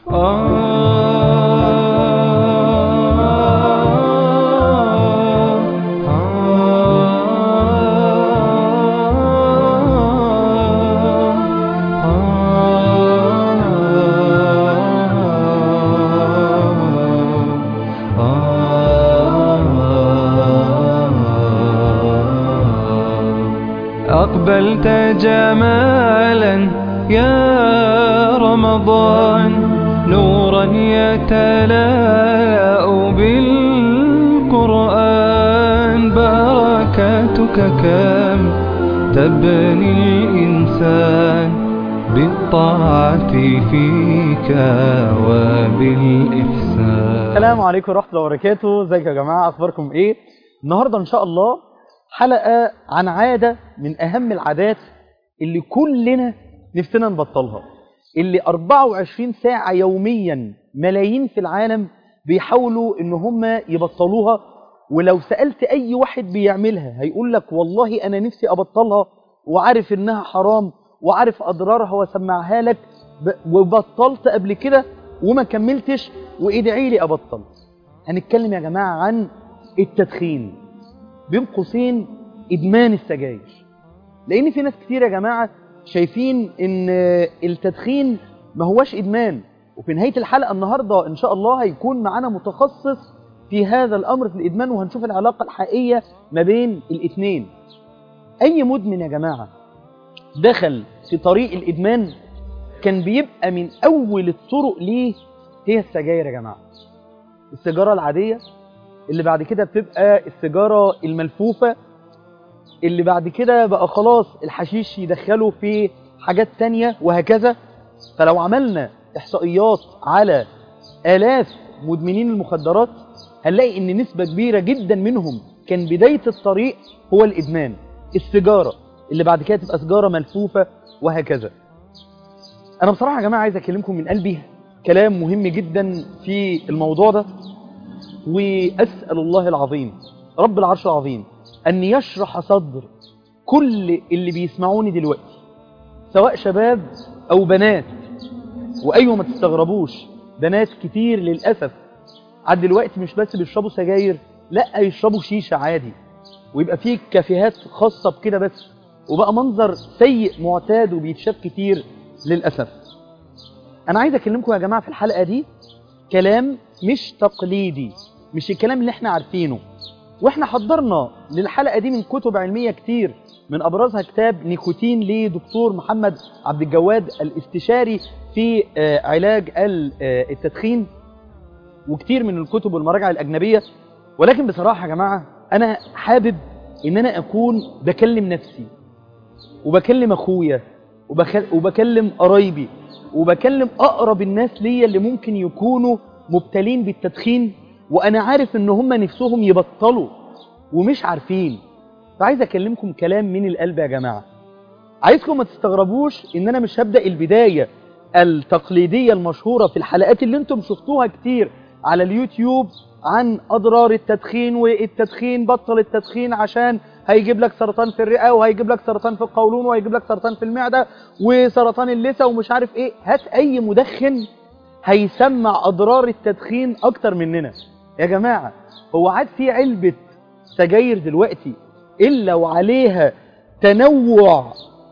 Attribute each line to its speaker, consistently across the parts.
Speaker 1: أقبلت جمالا يا رمضان نورا يتلاء بالقرآن بركاتك كم تبني الإنسان بالطاعة فيك وبالإحسان
Speaker 2: السلام عليكم ورحمة الله وبركاته ازيكم يا جماعة اخباركم ايه النهاردة ان شاء الله حلقة عن عادة من اهم العادات اللي كلنا نفسنا نبطلها اللي 24 ساعة يوميا ملايين في العالم بيحاولوا ان هم يبطلوها ولو سألت اي واحد بيعملها هيقول لك والله انا نفسي ابطلها وعارف انها حرام وعارف اضرارها واسمعها لك ب- وبطلت قبل كده وما كملتش وادعي لي ابطل هنتكلم يا جماعة عن التدخين بين قوسين ادمان السجاير لان في ناس كتير يا جماعة شايفين ان التدخين ما هوش ادمان وفي نهاية الحلقة النهاردة ان شاء الله هيكون معانا متخصص في هذا الامر في الادمان وهنشوف العلاقة الحقيقية ما بين الاثنين اي مدمن يا جماعة دخل في طريق الادمان كان بيبقى من اول الطرق ليه هي السجاير يا جماعة السيجارة العادية اللي بعد كده بتبقى السيجارة الملفوفة اللي بعد كده بقى خلاص الحشيش يدخله في حاجات تانية وهكذا فلو عملنا إحصائيات على آلاف مدمنين المخدرات هنلاقي إن نسبة كبيرة جدا منهم كان بداية الطريق هو الإدمان السيجارة اللي بعد كده تبقى سيجارة ملفوفة وهكذا أنا بصراحة يا جماعة عايز أكلمكم من قلبي كلام مهم جدا في الموضوع ده وأسأل الله العظيم رب العرش العظيم أن يشرح صدر كل اللي بيسمعوني دلوقتي سواء شباب أو بنات وأيوة ما تستغربوش بنات كتير للأسف عاد دلوقتي مش بس بيشربوا سجاير لا يشربوا شيشة عادي ويبقى فيه كافيهات خاصة بكده بس وبقى منظر سيء معتاد وبيتشاف كتير للأسف أنا عايز أكلمكم يا جماعة في الحلقة دي كلام مش تقليدي مش الكلام اللي احنا عارفينه واحنا حضرنا للحلقة دي من كتب علمية كتير من أبرزها كتاب نيكوتين لدكتور محمد عبد الجواد الاستشاري في آه، علاج ال- آه، التدخين وكتير من الكتب والمراجع الأجنبية ولكن بصراحة يا جماعة أنا حابب إن أنا أكون بكلم نفسي وبكلم أخويا وبخل... وبكلم قرايبي وبكلم أقرب الناس ليا اللي ممكن يكونوا مبتلين بالتدخين وأنا عارف إن هم نفسهم يبطلوا ومش عارفين فعايز أكلمكم كلام من القلب يا جماعة عايزكم ما تستغربوش إن أنا مش هبدأ البداية التقليدية المشهورة في الحلقات اللي انتم شفتوها كتير على اليوتيوب عن أضرار التدخين والتدخين بطل التدخين عشان هيجيب لك سرطان في الرئة وهيجيب لك سرطان في القولون وهيجيب لك سرطان في المعدة وسرطان اللثة ومش عارف ايه هات اي مدخن هيسمع أضرار التدخين أكتر مننا يا جماعة هو عاد في علبة سجاير دلوقتي إلا وعليها تنوع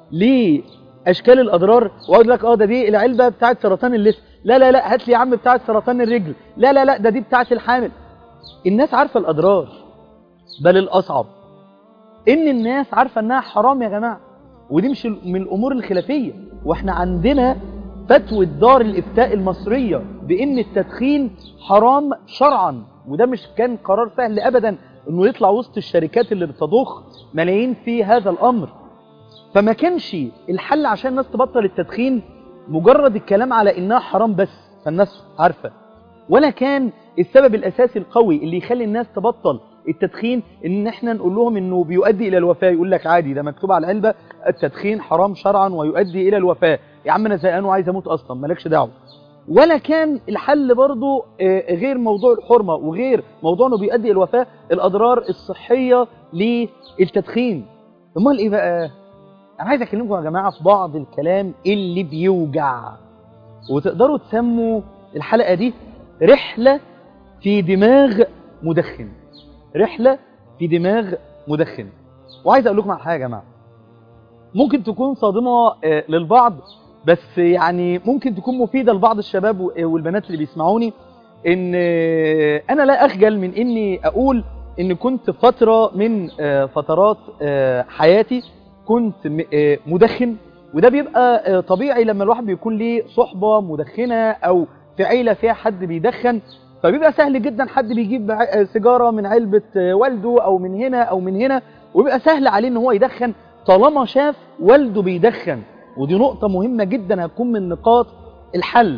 Speaker 2: لأشكال الأضرار وأقول لك اه ده دي العلبة بتاعت سرطان اللثة لا لا لا هات لي يا عم بتاعت سرطان الرجل لا لا لا ده دي بتاعت الحامل الناس عارفة الأضرار بل الأصعب إن الناس عارفة إنها حرام يا جماعة ودي مش من الأمور الخلافية وإحنا عندنا فتوى دار الإفتاء المصرية بإن التدخين حرام شرعا وده مش كان قرار سهل أبدا إنه يطلع وسط الشركات اللي بتضخ ملايين في هذا الأمر فما كانش الحل عشان الناس تبطل التدخين مجرد الكلام على إنها حرام بس فالناس عارفة ولا كان السبب الأساسي القوي اللي يخلي الناس تبطل التدخين ان احنا نقول لهم انه بيؤدي الى الوفاة يقول لك عادي ده مكتوب على العلبة التدخين حرام شرعا ويؤدي الى الوفاة يا عم انا زهقان وعايز اموت اصلا مالكش دعوه ولا كان الحل برضو آه، غير موضوع الحرمة وغير موضوع انه بيؤدي الى الوفاة الاضرار الصحية للتدخين امال ايه بقى انا عايز اكلمكم يا جماعة في بعض الكلام اللي بيوجع وتقدروا تسموا الحلقة دي رحلة في دماغ مدخن رحلة في دماغ مدخن وعايز اقول لكم على حاجة يا جماعة ممكن تكون صادمة آه، للبعض بس يعني ممكن تكون مفيدة لبعض الشباب و- والبنات اللي بيسمعوني ان آه، انا لا اخجل من اني اقول ان كنت فترة من آه، فترات آه، حياتي كنت م- آه، مدخن وده بيبقى آه، طبيعي لما الواحد بيكون ليه صحبة مدخنة او في عيلة فيها حد بيدخن فبيبقى سهل جدا حد بيجيب ع- آه، سيجارة من علبة آه، والده او من هنا او من هنا وبيبقى سهل عليه ان هو يدخن طالما شاف والده بيدخن ودي نقطة مهمة جدا هتكون من نقاط الحل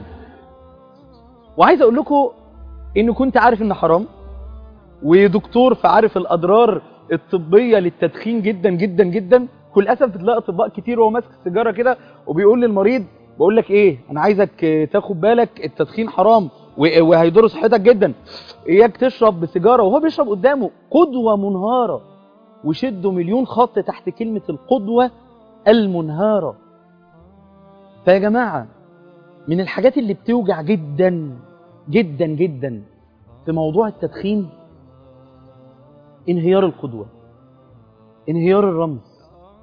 Speaker 2: وعايز اقول لكم ان كنت عارف ان حرام ودكتور فعارف الاضرار الطبيه للتدخين جدا جدا جدا كل اسف بتلاقي اطباء كتير وهو ماسك السيجاره كده وبيقول للمريض بقول لك ايه انا عايزك آه، تاخد بالك التدخين حرام و- وهيضر صحتك جدا اياك تشرب بسيجاره وهو بيشرب قدامه قدوه منهاره وشدوا مليون خط تحت كلمه القدوه المنهاره فيا جماعه من الحاجات اللي بتوجع جدا جدا جدا في موضوع التدخين انهيار القدوة انهيار الرمز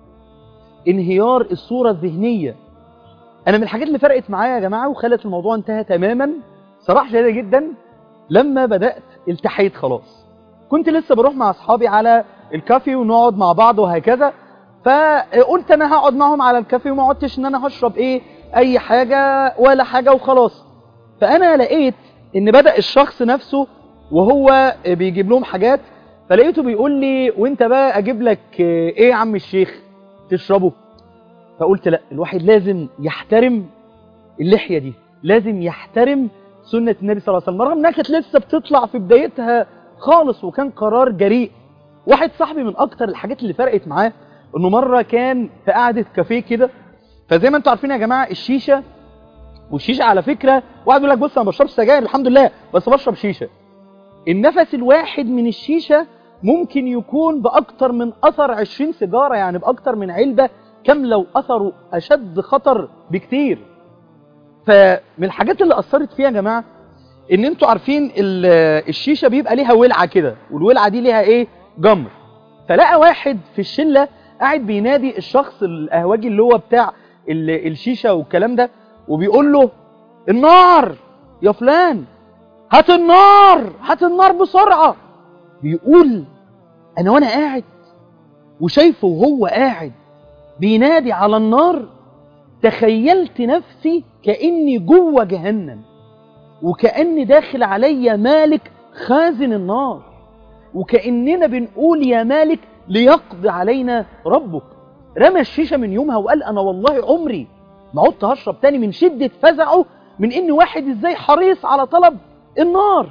Speaker 2: انهيار الصورة الذهنية انا من الحاجات اللي فرقت معايا يا جماعة وخلت الموضوع انتهى تماما صراحة شديدة جدا لما بدأت التحيت خلاص كنت لسه بروح مع اصحابي على الكافي ونقعد مع بعض وهكذا فقلت انا هقعد معهم على الكافي وما قعدتش ان انا هشرب ايه اي حاجة ولا حاجة وخلاص فانا لقيت ان بدأ الشخص نفسه وهو بيجيب لهم حاجات فلقيته بيقول لي وانت بقى اجيب لك ايه يا عم الشيخ تشربه فقلت لا الواحد لازم يحترم اللحية دي لازم يحترم سنة النبي صلى الله عليه وسلم رغم انها كانت لسه بتطلع في بدايتها خالص وكان قرار جريء واحد صاحبي من اكتر الحاجات اللي فرقت معاه انه مرة كان في قعدة كافيه كده فزي ما انتم عارفين يا جماعة الشيشة والشيشة على فكرة واحد يقول لك بص انا بشرب سجاير الحمد لله بس بشرب شيشة النفس الواحد من الشيشة ممكن يكون بأكتر من أثر 20 سيجارة يعني بأكتر من علبة كاملة وأثره أشد خطر بكتير فمن الحاجات اللي أثرت فيها يا جماعة إن أنتوا عارفين ال- الشيشة بيبقى ليها ولعة كده والولعة دي ليها إيه جمر فلقى واحد في الشلة قاعد بينادي الشخص القهوجي اللي هو بتاع ال- الشيشة والكلام ده وبيقول له النار يا فلان هات النار هات النار بسرعة بيقول انا وانا قاعد وشايفه وهو قاعد بينادي على النار تخيلت نفسي كأني جوه جهنم وكأني داخل عليا مالك خازن النار وكأننا بنقول يا مالك ليقضي علينا ربك رمى الشيشة من يومها وقال أنا والله عمري ما عدت هشرب تاني من شدة فزعه من إن واحد إزاي حريص على طلب النار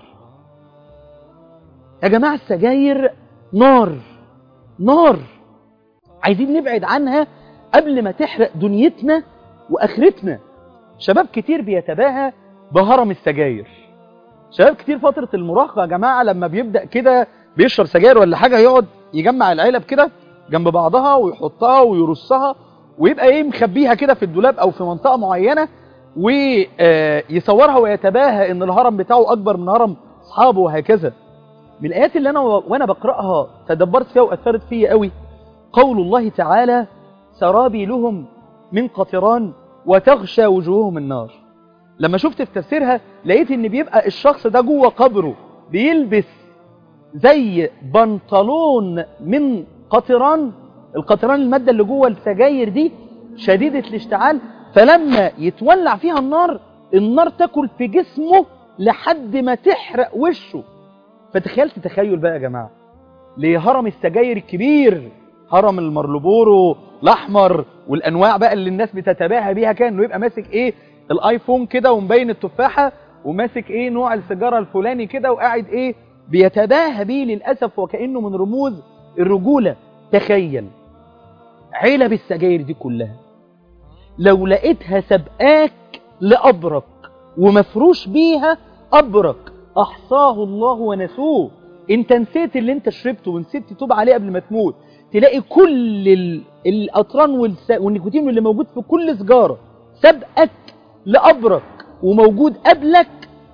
Speaker 2: يا جماعة السجاير نار نار عايزين نبعد عنها قبل ما تحرق دنيتنا وآخرتنا شباب كتير بيتباهى بهرم السجاير شباب كتير فترة المراهقة يا جماعة لما بيبدأ كده بيشرب سجاير ولا حاجة يقعد يجمع العلب كده جنب بعضها ويحطها ويرصها ويبقى ايه مخبيها كده في الدولاب او في منطقة معينة ويصورها ويتباهى ان الهرم بتاعه اكبر من هرم اصحابه وهكذا من الايات اللي انا و- وانا بقراها تدبرت فيها واثرت فيا قوي قول الله تعالى سرابيلهم من قطران وتغشى وجوههم النار لما شفت في تفسيرها لقيت ان بيبقى الشخص ده جوه قبره بيلبس زي بنطلون من قطران القطران المادة اللي جوه السجاير دي شديدة الاشتعال فلما يتولع فيها النار النار تاكل في جسمه لحد ما تحرق وشه فتخيلت تخيل بقى يا جماعة لهرم السجاير الكبير هرم المرلبورو الاحمر والانواع بقى اللي الناس بتتباهى بيها كان انه يبقى ماسك ايه الايفون كده ومبين التفاحة وماسك ايه نوع السيجارة الفلاني كده وقاعد ايه بيتباهى بيه للأسف وكأنه من رموز الرجولة تخيل علب السجاير دي كلها لو لقيتها سبقاك لأبرك ومفروش بيها أبرك أحصاه الله ونسوه انت نسيت اللي انت شربته ونسيت تتوب عليه قبل ما تموت تلاقي كل ال- الأطران والس- والنيكوتين اللي موجود في كل سجارة سبقك لأبرك وموجود قبلك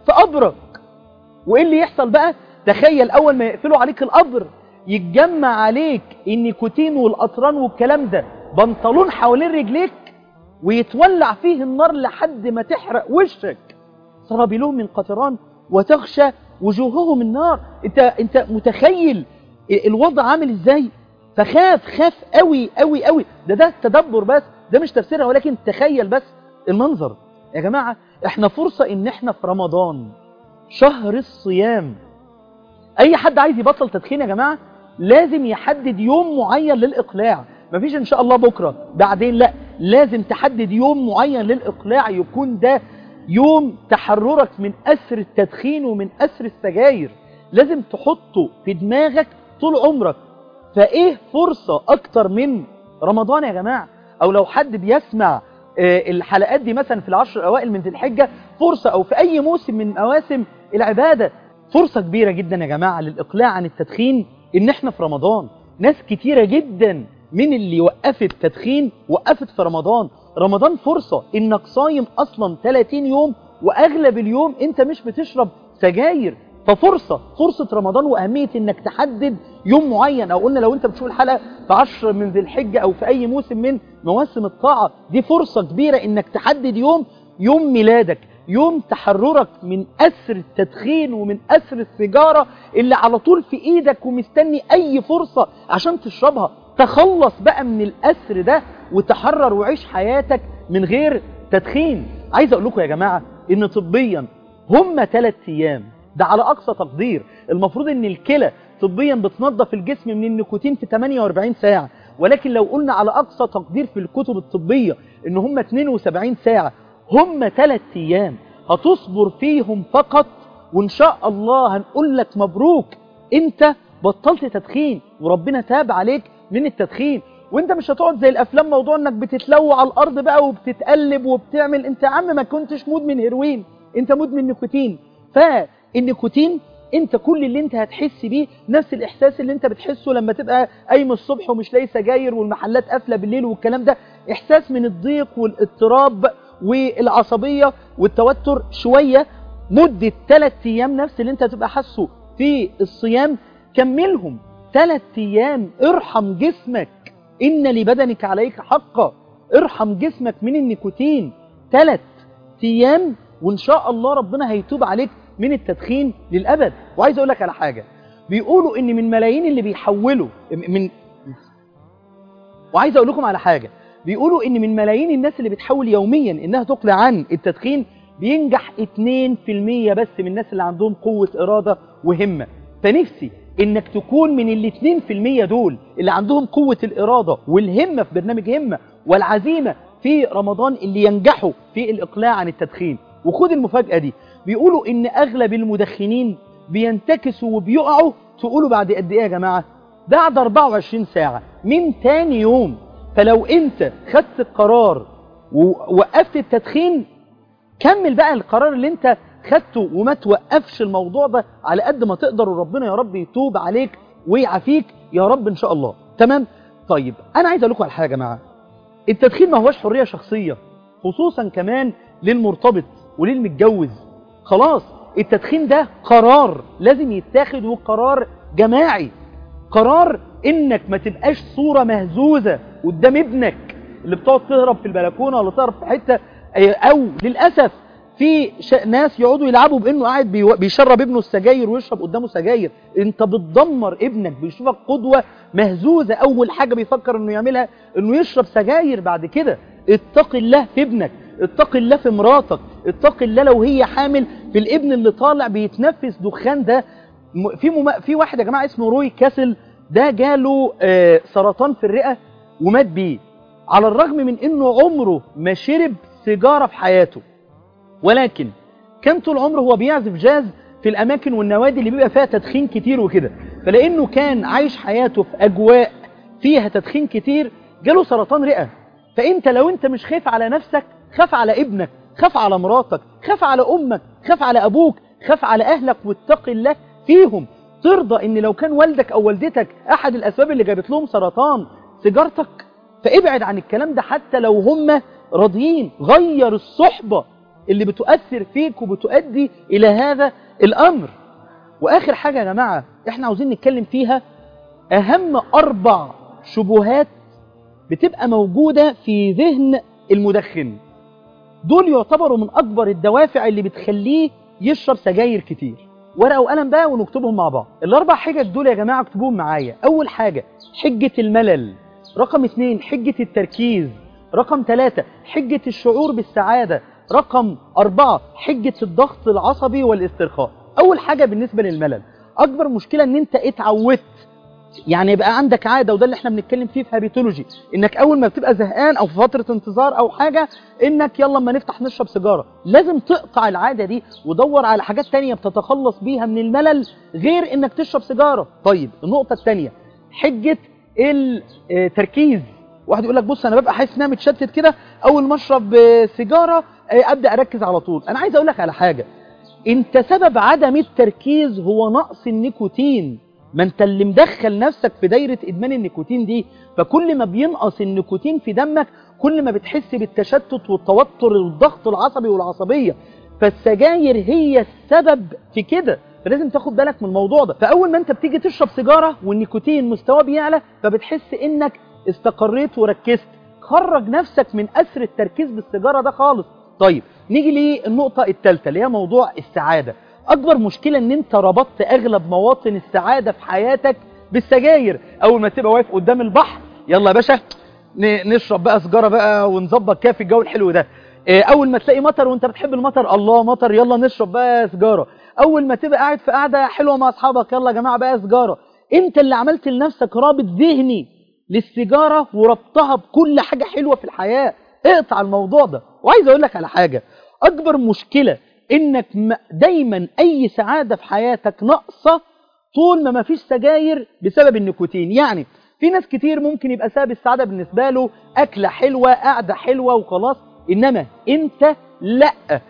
Speaker 2: في قبرك وايه اللي يحصل بقى تخيل اول ما يقفلوا عليك القبر يتجمع عليك النيكوتين والاطران والكلام ده بنطلون حوالين رجليك ويتولع فيه النار لحد ما تحرق وشك سرابيلهم من قطران وتغشى وجوههم النار انت انت متخيل الوضع عامل ازاي فخاف خاف قوي قوي قوي ده ده تدبر بس ده مش تفسيرها ولكن تخيل بس المنظر يا جماعة احنا فرصة ان احنا في رمضان شهر الصيام اي حد عايز يبطل تدخين يا جماعة لازم يحدد يوم معين للإقلاع مفيش ان شاء الله بكرة بعدين لا لازم تحدد يوم معين للإقلاع يكون ده يوم تحررك من أسر التدخين ومن أسر السجاير لازم تحطه في دماغك طول عمرك فايه فرصة اكتر من رمضان يا جماعة او لو حد بيسمع الحلقات دي مثلا في العشر الاوائل من ذي الحجة فرصة او في اي موسم من مواسم العبادة فرصة كبيرة جدا يا جماعة للاقلاع عن التدخين ان احنا في رمضان ناس كتيرة جدا من اللي وقفت تدخين وقفت في رمضان رمضان فرصة انك صايم اصلا 30 يوم واغلب اليوم انت مش بتشرب سجاير ففرصة فرصة رمضان وأهمية انك تحدد يوم معين او قلنا لو انت بتشوف الحلقة في عشر من ذي الحجة او في اي موسم من مواسم الطاعة دي فرصة كبيرة انك تحدد يوم يوم ميلادك يوم تحررك من أسر التدخين ومن أسر السيجارة اللي على طول في ايدك ومستني اي فرصة عشان تشربها تخلص بقى من الأسر ده وتحرر وعيش حياتك من غير تدخين عايز اقول لكم يا جماعة ان طبيا هم ثلاث ايام ده على أقصى تقدير المفروض ان الكلى طبيا بتنظف الجسم من النيكوتين في 48 ساعة ولكن لو قلنا على أقصى تقدير في الكتب الطبية ان هم 72 ساعة هم 3 ايام هتصبر فيهم فقط وان شاء الله هنقول لك مبروك انت بطلت تدخين وربنا تاب عليك من التدخين وانت مش هتقعد زي الافلام موضوع انك بتتلوى على الارض بقى وبتتقلب وبتعمل انت يا عم ما كنتش مدمن هيروين انت مدمن نيكوتين فالنيكوتين انت كل اللي انت هتحس بيه نفس الاحساس اللي انت بتحسه لما تبقى قايم الصبح ومش لاقي سجاير والمحلات قافله بالليل والكلام ده احساس من الضيق والاضطراب والعصبيه والتوتر شويه مده 3 ايام نفس اللي انت هتبقى حاسه في الصيام كملهم 3 ايام ارحم جسمك ان لبدنك عليك حقا ارحم جسمك من النيكوتين 3 ايام وان شاء الله ربنا هيتوب عليك من التدخين للأبد وعايز أقول لك على حاجة بيقولوا إن من ملايين اللي بيحولوا من وعايز أقول لكم على حاجة بيقولوا إن من ملايين الناس اللي بتحول يوميا إنها تقلع عن التدخين بينجح 2% بس من الناس اللي عندهم قوة إرادة وهمة فنفسي إنك تكون من ال 2% دول اللي عندهم قوة الإرادة والهمة في برنامج همة والعزيمة في رمضان اللي ينجحوا في الإقلاع عن التدخين وخد المفاجأة دي بيقولوا ان اغلب المدخنين بينتكسوا وبيقعوا تقولوا بعد قد ايه يا جماعة بعد 24 ساعة من تاني يوم فلو انت خدت القرار ووقفت التدخين كمل بقى القرار اللي انت خدته وما توقفش الموضوع ده على قد ما تقدر وربنا يا رب يتوب عليك ويعافيك يا رب ان شاء الله تمام طيب انا عايز اقول لكم على حاجه يا جماعه التدخين ما هوش حريه شخصيه خصوصا كمان للمرتبط وللمتجوز خلاص التدخين ده قرار لازم يتاخد وقرار جماعي قرار انك ما تبقاش صورة مهزوزة قدام ابنك اللي بتقعد تهرب في البلكونة ولا تهرب في حتة او للأسف في ناس يقعدوا يلعبوا بانه قاعد بيشرب ابنه السجاير ويشرب قدامه سجاير انت بتدمر ابنك بيشوفك قدوة مهزوزة اول حاجة بيفكر انه يعملها انه يشرب سجاير بعد كده اتق الله في ابنك اتق الله في مراتك اتق الله لو هي حامل في الابن اللي طالع بيتنفس دخان ده في مم... في واحد يا جماعه اسمه روي كاسل ده جاله آه سرطان في الرئه ومات بيه على الرغم من انه عمره ما شرب سيجاره في حياته ولكن كان طول عمره هو بيعزف جاز في الاماكن والنوادي اللي بيبقى فيها تدخين كتير وكده فلانه كان عايش حياته في اجواء فيها تدخين كتير جاله سرطان رئه فانت لو انت مش خايف على نفسك خاف على ابنك خاف على مراتك خاف على أمك خاف على أبوك خاف على أهلك واتق الله فيهم ترضى ان لو كان والدك أو والدتك أحد الأسباب اللي جابت لهم سرطان سيجارتك فابعد عن الكلام ده حتى لو هم راضيين غير الصحبة اللي بتؤثر فيك وبتؤدي الى هذا الامر واخر حاجه يا جماعه احنا عاوزين نتكلم فيها اهم اربع شبهات بتبقى موجوده في ذهن المدخن دول يعتبروا من اكبر الدوافع اللي بتخليه يشرب سجاير كتير ورقه وقلم بقى ونكتبهم مع بعض الاربع حجج دول يا جماعه اكتبوهم معايا اول حاجه حجه الملل رقم اثنين حجه التركيز رقم ثلاثة حجة الشعور بالسعادة رقم أربعة حجة الضغط العصبي والاسترخاء أول حاجة بالنسبة للملل أكبر مشكلة إن أنت اتعودت يعني يبقى عندك عاده وده اللي احنا بنتكلم فيه في هابيتولوجي انك اول ما بتبقى زهقان او في فتره انتظار او حاجه انك يلا اما نفتح نشرب سيجاره لازم تقطع العاده دي ودور على حاجات تانية بتتخلص بيها من الملل غير انك تشرب سيجاره طيب النقطه الثانيه حجه التركيز واحد يقول لك بص انا ببقى حاسس ان انا متشتت كده اول ما اشرب آه، سيجاره آه، ابدا اركز على طول انا عايز اقول لك على حاجه انت سبب عدم التركيز هو نقص النيكوتين ما انت اللي مدخل نفسك في دايره ادمان النيكوتين دي فكل ما بينقص النيكوتين في دمك كل ما بتحس بالتشتت والتوتر والضغط العصبي والعصبيه فالسجاير هي السبب في كده فلازم تاخد بالك من الموضوع ده فاول ما انت بتيجي تشرب سيجاره والنيكوتين مستواه بيعلى فبتحس انك استقريت وركزت خرج نفسك من اسر التركيز بالسيجاره ده خالص طيب نيجي للنقطه الثالثه اللي هي موضوع السعاده اكبر مشكله ان انت ربطت اغلب مواطن السعاده في حياتك بالسجاير اول ما تبقى واقف قدام البحر يلا يا باشا ن- نشرب بقى سيجاره بقى ونظبط كده في الجو الحلو ده إيه، اول ما تلاقي مطر وانت بتحب المطر الله مطر يلا نشرب بقى سيجاره اول ما تبقى قاعد في قعده حلوه مع اصحابك يلا يا جماعه بقى سيجاره انت اللي عملت لنفسك رابط ذهني للسيجاره وربطها بكل حاجه حلوه في الحياه اقطع الموضوع ده وعايز اقول لك على حاجه اكبر مشكله انك م- دايما اي سعاده في حياتك ناقصه طول ما مفيش سجاير بسبب النيكوتين يعني في ناس كتير ممكن يبقى سبب السعاده بالنسبه له اكله حلوه قعده حلوه وخلاص انما انت لا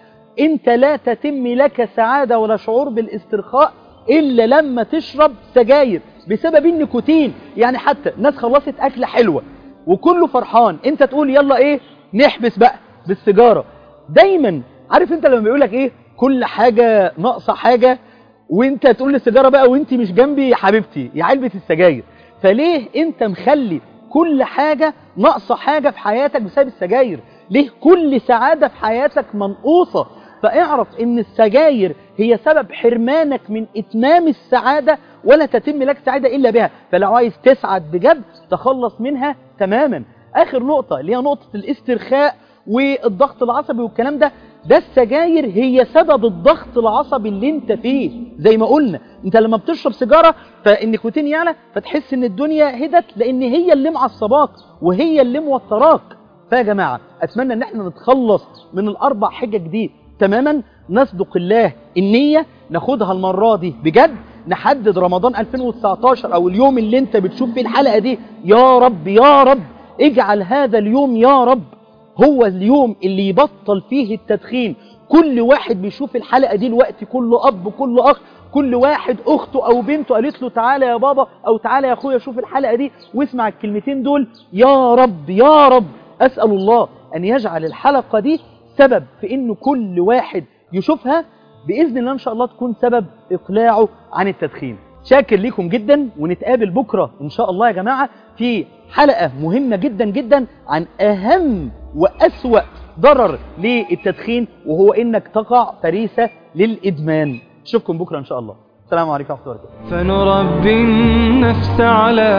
Speaker 2: انت لا تتم لك سعاده ولا شعور بالاسترخاء الا لما تشرب سجاير بسبب النيكوتين يعني حتى ناس خلصت اكله حلوه وكله فرحان انت تقول يلا ايه نحبس بقى بالسيجاره دايما عارف انت لما بيقولك ايه كل حاجه ناقصه حاجه وانت تقول للسيجاره بقى وانت مش جنبي يا حبيبتي يا علبه السجاير فليه انت مخلي كل حاجه ناقصه حاجه في حياتك بسبب السجاير ليه كل سعاده في حياتك منقوصه فاعرف ان السجاير هي سبب حرمانك من اتمام السعاده ولا تتم لك سعاده الا بها فلو عايز تسعد بجد تخلص منها تماما اخر نقطه اللي هي نقطه الاسترخاء والضغط العصبي والكلام ده ده السجاير هي سبب الضغط العصبي اللي انت فيه زي ما قلنا انت لما بتشرب سيجاره فالنيكوتين يعلى فتحس ان الدنيا هدت لان هي اللي معصباك وهي اللي موتراك فيا جماعه اتمنى ان احنا نتخلص من الاربع حجج دي تماما نصدق الله النيه ناخدها المره دي بجد نحدد رمضان 2019 او اليوم اللي انت بتشوف فيه الحلقه دي يا رب يا رب اجعل هذا اليوم يا رب هو اليوم اللي يبطل فيه التدخين كل واحد بيشوف الحلقة دي الوقت كل أب كل أخ كل واحد أخته أو بنته قالت له تعالى يا بابا أو تعالى يا أخويا شوف الحلقة دي واسمع الكلمتين دول يا رب يا رب أسأل الله أن يجعل الحلقة دي سبب في إنه كل واحد يشوفها بإذن الله إن شاء الله تكون سبب إقلاعه عن التدخين شاكر ليكم جدا ونتقابل بكرة إن شاء الله يا جماعة في حلقة مهمة جدا جدا عن أهم وأسوأ ضرر للتدخين وهو إنك تقع فريسة للإدمان أشوفكم بكرة إن شاء الله السلام عليكم ورحمة الله وبركاته
Speaker 1: فنربي النفس على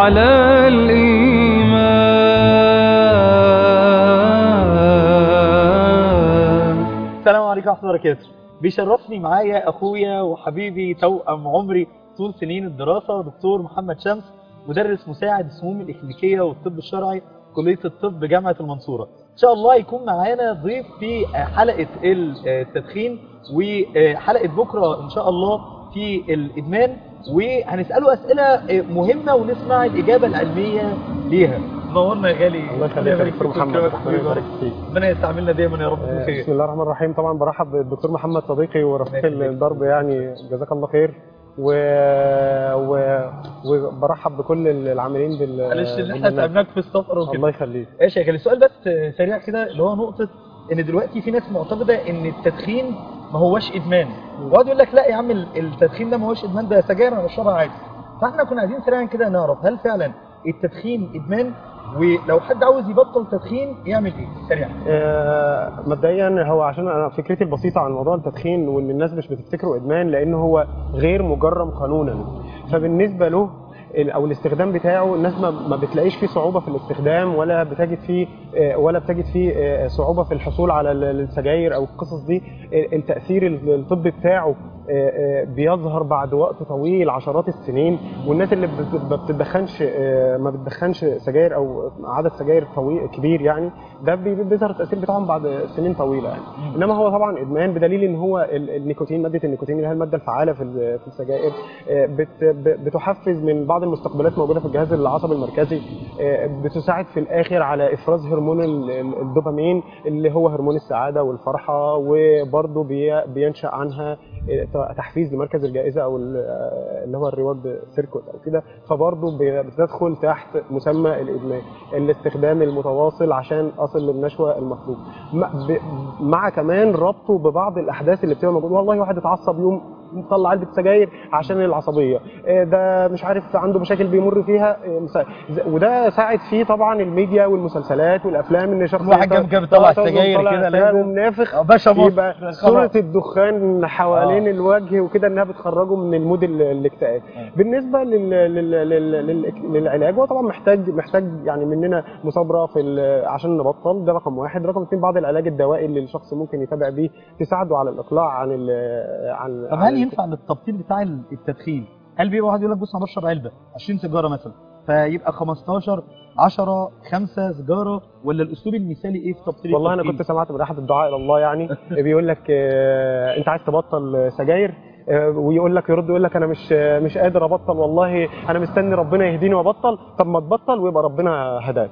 Speaker 1: على الإيمان
Speaker 2: السلام عليكم ورحمة الله وبركاته بيشرفني معايا أخويا وحبيبي توأم عمري طول سنين الدراسة دكتور محمد شمس مدرس مساعد السموم الإكلينيكية والطب الشرعي كلية الطب جامعة المنصورة إن شاء الله يكون معانا ضيف في حلقة التدخين وحلقة بكرة إن شاء الله في الإدمان وهنسأله أسئلة مهمة ونسمع الإجابة العلمية ليها نورنا يا غالي
Speaker 3: الله يخليك يا دكتور محمد
Speaker 2: ربنا يبارك فيك ربنا يستعملنا دايما يا رب
Speaker 3: آه،
Speaker 2: بخير
Speaker 3: بسم الله الرحمن الرحيم طبعا برحب بالدكتور محمد صديقي ورفيق
Speaker 2: الله يخليك.
Speaker 3: الدرب يعني جزاك الله خير و... و... وبرحب بكل العاملين بال
Speaker 2: معلش ان احنا
Speaker 3: بالبرنامج.
Speaker 2: تعبناك في السفر وكده
Speaker 3: الله يخليك
Speaker 2: ايش يا غالي سؤال بس سريع كده اللي هو نقطة ان دلوقتي في ناس معتقده ان التدخين ما هوش ادمان وقعد يقول لك لا يا عم ال- التدخين ده ما هوش ادمان ده سجاير انا بشربها عادي فاحنا كنا عايزين سريعا كده نعرف هل فعلا التدخين ادمان ولو حد عاوز يبطل تدخين يعمل ايه سريعا
Speaker 3: آه، مبدئيا هو عشان انا فكرتي البسيطه عن موضوع التدخين وان الناس مش بتفتكره ادمان لان هو غير مجرم قانونا فبالنسبه له ال- او الاستخدام بتاعه الناس ما ما بتلاقيش فيه صعوبه في الاستخدام ولا بتجد فيه آه، ولا بتجد فيه آه، صعوبه في الحصول على ال- السجاير او القصص دي آه، التاثير الطبي بتاعه آه، آه، بيظهر بعد وقت طويل عشرات السنين والناس اللي بت- ما بتدخنش آه، ما بتدخنش سجاير او عدد سجاير طويل كبير يعني ده بي- بيظهر التاثير بتاعهم بعد سنين طويله يعني انما هو طبعا ادمان بدليل ان هو ال- النيكوتين ماده النيكوتين اللي هي الماده الفعاله في ال- في السجائر آه، بت- ب- بتحفز من بعض المستقبلات موجوده في الجهاز العصبي المركزي آه، بتساعد في الاخر على افراز هرمون ال- ال- الدوبامين اللي هو هرمون السعاده والفرحه وبرضه بي- بينشا عنها آه، تحفيز لمركز الجائزه او ال- آه، اللي هو الريورد سيركوت او كده فبرضه بي- بتدخل تحت مسمى الادمان الاستخدام المتواصل عشان اصل للنشوه المطلوب مع, ب- مع كمان ربطه ببعض الاحداث اللي بتبقى موجوده والله واحد اتعصب يوم مطلع علبه سجاير عشان العصبيه آه، ده مش عارف عنده مشاكل بيمر فيها آه، مسا- ز- وده ساعد فيه طبعا الميديا والمسلسلات والافلام ان شخص
Speaker 2: واحد جنب كده بيطلع السجاير كده
Speaker 3: كده
Speaker 2: لازم.
Speaker 3: منافخ
Speaker 2: آه، باشا مصر.
Speaker 3: يبقى
Speaker 2: خلاص.
Speaker 3: صوره الدخان حوالين الوجه وكده انها بتخرجه من المود ال- الاكتئاب بالنسبه لل... لل... لل... لل... للعلاج هو طبعا محتاج محتاج يعني مننا مثابره في ال... عشان نبطل ده رقم واحد رقم اثنين بعض العلاج الدوائي اللي الشخص ممكن يتابع بيه تساعده على الاقلاع عن ال... عن
Speaker 2: طب
Speaker 3: عن
Speaker 2: هل ينفع للتبطيل بتاع التدخين هل بيبقى واحد يقول لك بص انا بشرب علبه 20 سيجاره مثلا فيبقى 15 10 5 سيجاره ولا الاسلوب المثالي ايه في تبطيل
Speaker 3: والله انا
Speaker 2: التدخين؟
Speaker 3: كنت سمعت من احد الدعاء الى الله يعني بيقول لك آه، انت عايز تبطل سجاير آه، ويقول لك يرد يقول لك انا مش آه، مش قادر ابطل والله انا مستني ربنا يهديني وابطل طب ما تبطل ويبقى ربنا هداك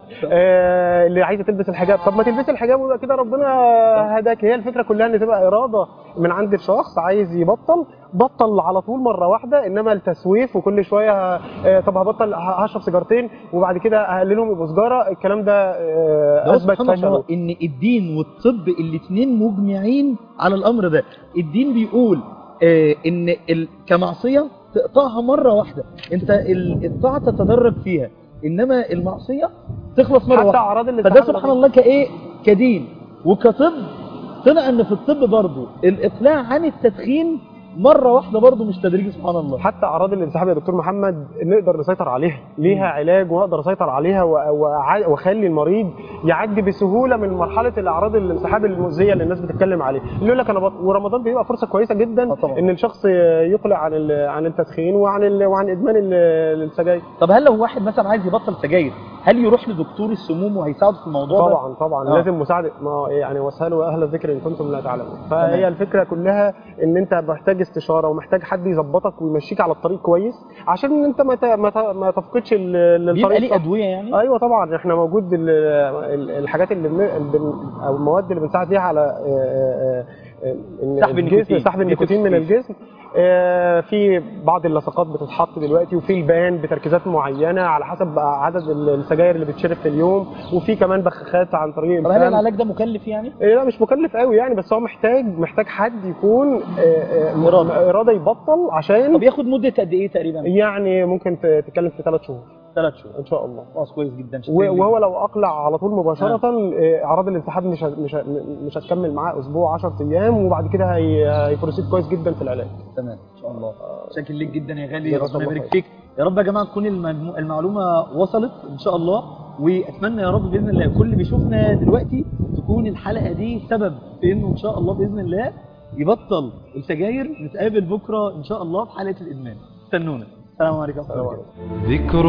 Speaker 3: آه، اللي عايزه تلبس الحجاب طب ما تلبسي الحجاب ويبقى كده ربنا هداك هي الفكره كلها ان تبقى اراده من عند الشخص عايز يبطل بطل على طول مره واحده انما التسويف وكل شويه آه، طب هبطل ه- هشرب سيجارتين وبعد كده اقللهم يبقوا سجاره الكلام ده آه،
Speaker 2: ده
Speaker 3: اثبت
Speaker 2: سبحان
Speaker 3: فشله
Speaker 2: الله ان الدين والطب الاثنين مجمعين على الامر ده الدين بيقول آه ان ال- كمعصيه تقطعها مره واحده انت ال- الطاعه تتدرج فيها انما المعصيه تخلص مره
Speaker 3: حتى
Speaker 2: واحده
Speaker 3: اعراض اللي
Speaker 2: فده سبحان الله كايه كدين وكطب طلع ان في الطب برضه الاقلاع عن التدخين مره واحده برضه مش تدريجي سبحان الله
Speaker 3: حتى اعراض الانسحاب يا دكتور محمد نقدر نسيطر عليها ليها علاج ونقدر اسيطر عليها و- وأع- واخلي المريض يعدي بسهوله من مرحله الاعراض الانسحاب المؤذيه اللي الناس بتتكلم عليه اللي يقول لك انا بط... ورمضان بيبقى فرصه كويسه جدا
Speaker 2: آه طبعا.
Speaker 3: ان الشخص يقلع عن ال... عن التدخين وعن ال... وعن ادمان ال- السجاير
Speaker 2: طب هل لو واحد مثلا عايز يبطل سجاير هل يروح لدكتور السموم وهيساعده في الموضوع ده؟
Speaker 3: طبعا طبعا
Speaker 2: آه.
Speaker 3: لازم مساعده ما يعني واسالوا اهل الذكر ان كنتم لا تعلمون فهي الفكره كلها ان انت محتاج استشاره ومحتاج حد يظبطك ويمشيك على الطريق كويس عشان ان انت ما ت... ما, ت... ما تفقدش ال- ال-
Speaker 2: بيبقى
Speaker 3: الطريق
Speaker 2: ليه
Speaker 3: الصح.
Speaker 2: ادويه يعني؟
Speaker 3: ايوه طبعا احنا موجود ال- ال- الحاجات اللي بن... بن... او المواد اللي بنساعد بيها على آه، آه، آه، إن
Speaker 2: سحب
Speaker 3: الجسم-
Speaker 2: النيكوتين.
Speaker 3: سحب النيكوتين من الجسم آه، في بعض اللصقات بتتحط دلوقتي وفي البان بتركيزات معينه على حسب عدد السجاير اللي بتشرب في اليوم وفي كمان بخاخات عن طريق
Speaker 2: طب هل
Speaker 3: الفم
Speaker 2: العلاج ده مكلف يعني؟
Speaker 3: إيه لا مش مكلف قوي يعني بس هو محتاج محتاج حد يكون آه، آه، م-
Speaker 2: إرادة.
Speaker 3: اراده يبطل عشان
Speaker 2: طب ياخد مده قد ايه تقريبا؟
Speaker 3: يعني ممكن ت- تتكلم في ثلاث شهور
Speaker 2: ثلاث شهور
Speaker 3: ان شاء الله
Speaker 2: خلاص كويس جدا شكراً
Speaker 3: و-
Speaker 2: ليك.
Speaker 3: وهو لو اقلع على طول مباشره آه، اعراض الانسحاب مش ه- مش ه- مش هتكمل معاه اسبوع 10 ايام وبعد كده هي- هيبروسيد كويس جدا في العلاج
Speaker 2: تمام ان شاء الله شاكر ليك جدا يا غالي
Speaker 3: جزاك
Speaker 2: ربنا
Speaker 3: الله
Speaker 2: يبارك
Speaker 3: خير.
Speaker 2: فيك يا رب يا جماعه تكون المجمو- المعلومه وصلت ان شاء الله واتمنى يا رب باذن الله كل اللي بيشوفنا دلوقتي تكون الحلقه دي سبب في انه ان شاء الله باذن الله يبطل السجاير نتقابل بكره ان شاء الله في حلقه الادمان استنونا السلام عليكم ورحمه الله وبركاته
Speaker 1: ذكر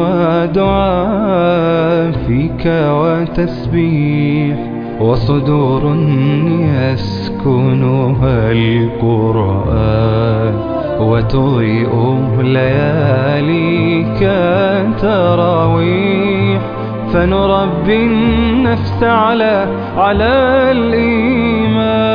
Speaker 1: ودعاء فيك وتسبيح وصدور يسكنها القرآن وتضيء لياليك تراويح فنربي النفس على على الإيمان